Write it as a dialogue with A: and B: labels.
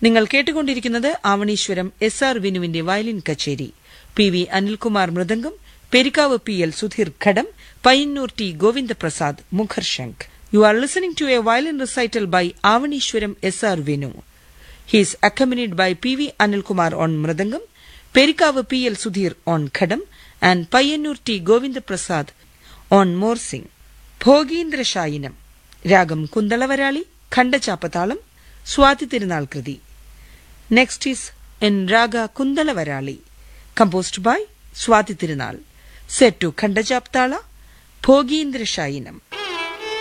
A: നിങ്ങൾ കേട്ടുകൊണ്ടിരിക്കുന്നത് Avaneeswaram S R വിനുവിന്റെ വയലിൻ കച്ചേരി പി വി അനിൽകുമാർ മൃദംഗം പെരിക്കാവ് പി എൽ സുധീർ ഘടം പയ്യന്നൂർ ടി ഗോവിന്ദപ്രസാദ് മുഖർശങ്ക് you are listening to a violin recital by Avaneeswaram S R Vinu He is accompanied by P.V. Anilkumar on Mridangam, Perikavu P.L. Sudhir on Khadam, and Payyanur T. Govinda Prasad on Morsing. Bhogindrashayinam രാഗം കുന്തളവരാളി ഖണ്ഡചാപ്പതാളം സ്വാതി തിരുനാൾ കൃതി next is in raga Kuntalavarali composed by Swathi Thirunal set to ഖണ്ഡചാപ്താള Bhogindrashayinam